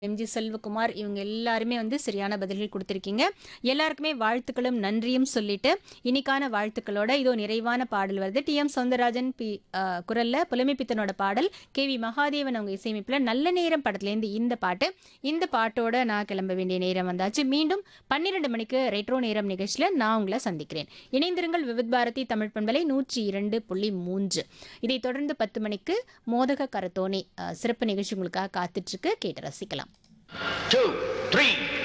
MG Selvakumar இவங்க எல்லாருமே வந்து சரியான பதில்கள் கொடுத்துருக்கீங்க எல்லாருக்குமே வாழ்த்துக்களும் நன்றியும் சொல்லிட்டு இன்னைக்கான வாழ்த்துக்களோட இதோ நிறைவான பாடல் வருது டி எம் சௌந்தரராஜன் பி அஹ், குரல்ல புலமைப்பித்தனோட பாடல் கே வி மகாதேவன் அவங்க இசையமைப்பில் நல்ல நேரம் படத்துலேருந்து இந்த பாட்டு இந்த பாட்டோட நான் கிளம்ப வேண்டிய நேரம் வந்தாச்சு மீண்டும் பன்னிரெண்டு மணிக்கு ரெட்ரோ நேரம் நிகழ்ச்சியில் நான் உங்களை சந்திக்கிறேன் இணைந்திருங்கள் விவித் பாரதி தமிழ் பண்பலை நூற்றி இரண்டு புள்ளி மூன்று இதைத் தொடர்ந்து பத்து மணிக்கு மோதக கரத்தோனி அஹ், சிறப்பு நிகழ்ச்சி உங்களுக்காக காத்துட்ருக்கு கேட்டு ரசிக்கலாம் two, three,